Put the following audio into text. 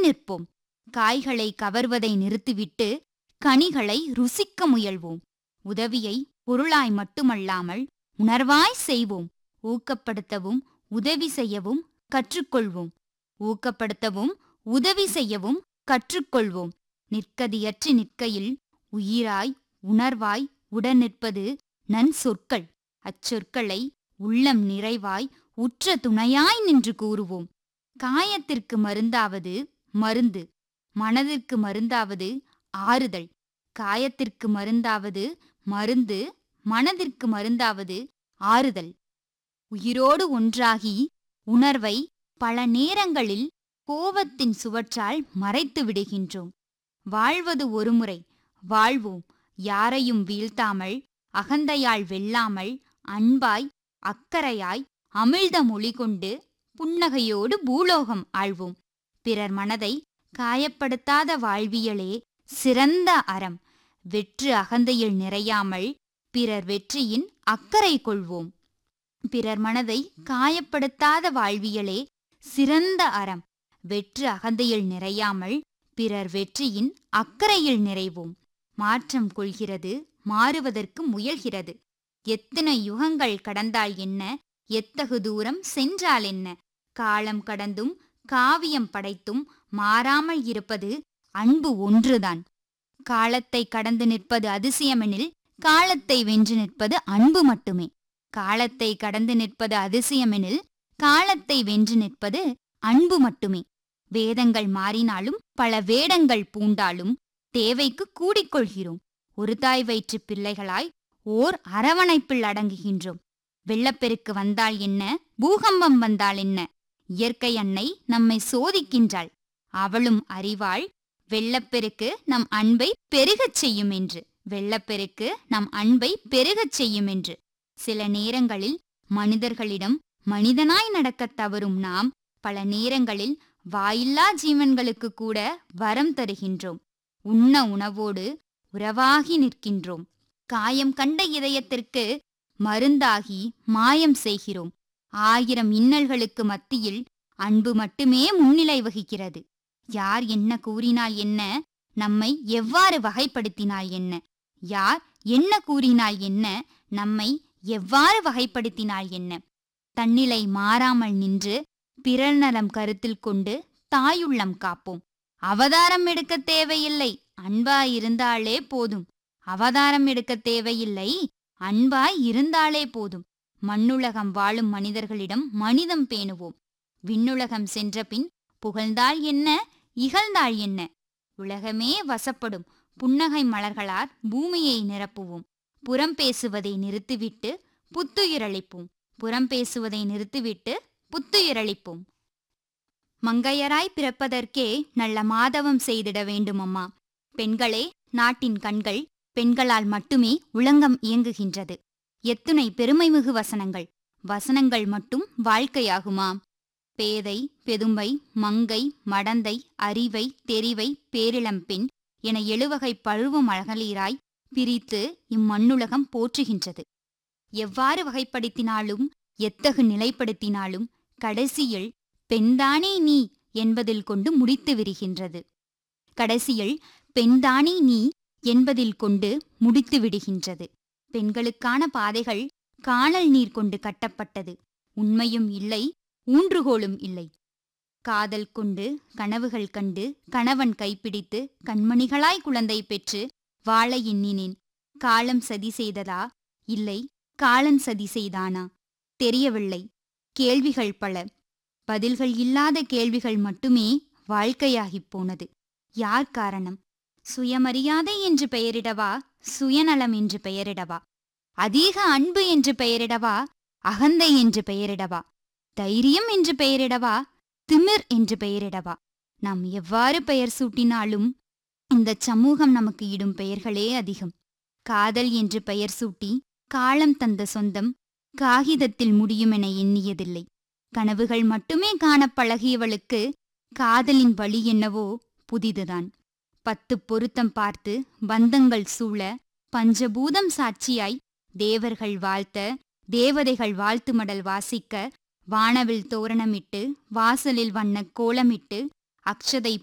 நிற்போம் காய்களை கவர்வதை நிறுத்திவிட்டு கனிகளை ருசிக்க முயல்வோம் உதவியை பொருளாய் மட்டுமல்லாமல் உணர்வாய் செய்வோம் ஊக்கப்படுத்தவும் உதவி செய்யவும் கற்றுக்கொள்வோம் ஊக்கப்படுத்தவும் உதவி செய்யவும் கற்றுக்கொள்வோம் நிற்கதியற்று நிற்கையில் உயிராய் உணர்வாய் உடன் நிற்பது நன் சொற்கள் அச்சொற்களை உள்ளம் நிறைவாய் உற்ற துணையாய் நின்று கூறுவோம் காயத்திற்கு மருந்தாவது மருந்து மனதிற்கு மருந்தாவது ஆறுதல் காயத்திற்கு மருந்தாவது மருந்து மனதிற்கு மருந்தாவது ஆறுதல் உயிரோடு ஒன்றாகி உணர்வை பல நேரங்களில் கோபத்தின் சுவற்றால் மறைத்து விடுகின்றோம் வாழ்வது ஒருமுறை வாழ்வோம் யாரையும் வீழ்த்தாமல் அகந்தையால் வெல்லாமல் அன்பாய் அக்கறையாய் அமிழ்த மொழி கொண்டு புன்னகையோடு பூலோகம் ஆழ்வோம் பிறர் மனதை காயப்படுத்தாத வாழ்வியலே சிறந்த அறம் வெற்று அகந்தையில் நிறையாமல் பிறர் வெற்றியின் அக்கறை கொள்வோம் பிறர் மனதை காயப்படுத்தாத வாழ்வியலே சிறந்த அறம் வெற்று அகந்தையில் நிறையாமல் பிறர் வெற்றியின் அக்கறையில் நிறைவோம் மாற்றம் கொள்கிறது மாறுவதற்கு முயல்கிறது எத்தனை யுகங்கள் கடந்தால் என்ன எத்தகு தூரம் சென்றால் என்ன காலம் கடந்தும் காவியம் படைத்தும் மாறாமல் இருப்பது அன்பு ஒன்றுதான் காலத்தை கடந்து நிற்பது அதிசயமெனில் காலத்தை வென்று நிற்பது அன்பு மட்டுமே காலத்தை கடந்து நிற்பது அதிசயமெனில் காலத்தை வென்று நிற்பது அன்பு மட்டுமே வேதங்கள் மாறினாலும் பல வேடங்கள் பூண்டாலும் தேவைக்கு கூடிக்கொள்கிறோம் ஒரு தாய் வயிற்று பிள்ளைகளாய் ஓர் அரவணைப்பில் அடங்குகின்றோம் வெள்ளப்பெருக்கு வந்தால் என்ன பூகம்பம் வந்தால் என்ன இயற்கை அன்னை நம்மை சோதிக்கின்றாள் அவளும் அறிவாள் வெள்ளப்பெருக்கு நம் அன்பை பெருகச் செய்யும் என்று வெள்ளப்பெருக்கு நம் அன்பை பெருகச் செய்யும் என்று சில நேரங்களில் மனிதர்களிடம் மனிதனாய் நடக்கத் தவறும் நாம் பல நேரங்களில் வாயில்லா ஜீவன்களுக்கு கூட வரம் தருகின்றோம் உண்ண உணவோடு உறவாகி நிற்கின்றோம் காயம் கண்ட இதயத்திற்கு மருந்தாகி மாயம் செய்கிறோம் ஆயிரம் இன்னல்களுக்கு மத்தியில் அன்பு மட்டுமே முன்னிலை வகிக்கிறது யார் என்ன கூறினால் என்ன நம்மை எவ்வாறு வகைப்படுத்தினால் என்ன யார் என்ன கூறினால் என்ன நம்மை எவ்வாறு வகைப்படுத்தினால் என்ன தன்னிலை மாறாமல் நின்று பிறர் நலம் கருத்தில் கொண்டு தாயுள்ளம் காப்போம் அவதாரம் எடுக்க தேவையில்லை அன்பாய் இருந்தாலே போதும் அவதாரம் எடுக்க தேவையில்லை அன்பாய் இருந்தாலே போதும் மண்ணுலகம் வாழும் மனிதர்களிடம் மனிதம் பேணுவோம் விண்ணுலகம் சென்ற பின் புகழ்ந்தால் என்ன இகழ்ந்தால் என்ன உலகமே வசப்படும் புன்னகை மலர்களால் பூமியை நிரப்புவோம் புறம் பேசுவதை நிறுத்திவிட்டு புத்துயிரளிப்போம் புறம் பேசுவதை நிறுத்திவிட்டு புத்துயிரளிப்போம் மங்கையராய் பிறப்பதற்கே நல்ல மாதவம் செய்திட வேண்டுமம்மா பெண்களே நாட்டின் கண்கள் பெண்களால் மட்டுமே உலகம் இயங்குகின்றது எத்துணை பெருமைமிகு வசனங்கள் வசனங்கள் மட்டும் வாழ்க்கையாகுமாம் பேதை பெதும்பை மங்கை மடந்தை அறிவை தெரிவை பேரிளம்பெண் என எழுவகை பழுவ மழகளீராய் பிரித்து இம்மண்ணுலகம் போற்றுகின்றது எவ்வாறு வகைப்படுத்தினாலும் எத்தகு நிலைப்படுத்தினாலும் கடைசியில் பெண்தானே நீ என்பதில் கொண்டு முடித்து விடுகின்றது கடைசியில் பெண்தானே நீ என்பதில் கொண்டு முடித்து விடுகின்றது பெண்களுக்கான பாதைகள் காணல் நீர் கொண்டு கட்டப்பட்டது உண்மையும் இல்லை ஊன்றுகோலும் இல்லை காதல் கொண்டு கனவுகள் கண்டு கணவன் கைப்பிடித்து கண்மணிகளாய் குழந்தை பெற்று வாழ எண்ணினேன் காலம் சதி செய்ததா இல்லை காலன் சதி செய்தானா தெரியவில்லை கேள்விகள் பல பதில்கள் இல்லாத கேள்விகள் மட்டுமே வாழ்க்கையாகிப் போனது யார் காரணம் சுயமரியாதை என்று பெயரிடவா சுயநலம் என்று பெயரிடவா அதிக அன்பு என்று பெயரிடவா அகந்தை என்று பெயரிடவா தைரியம் என்று பெயரிடவா திமிர் என்று பெயரிடவா நாம் எவ்வாறு பெயர் சூட்டினாலும் இந்த சமூகம் நமக்கு இடும் பெயர்களே அதிகம் காதல் என்று பெயர் சூட்டி காலம் தந்த சொந்தம் காகிதத்தில் முடியுமென எண்ணியதில்லை கனவுகள் மட்டுமே காணப் பழகியவளுக்கு காதலின் வழி என்னவோ புதிதுதான் பத்து பொருத்தம் பார்த்து பந்தங்கள் சூழ பஞ்சபூதம் சாட்சியாய் தேவர்கள் வாழ்த்த தேவதைகள் வாழ்த்து மடல் வாசிக்க வானவில் தோரணமிட்டு வாசலில் வண்ண கோலமிட்டு அக்ஷதை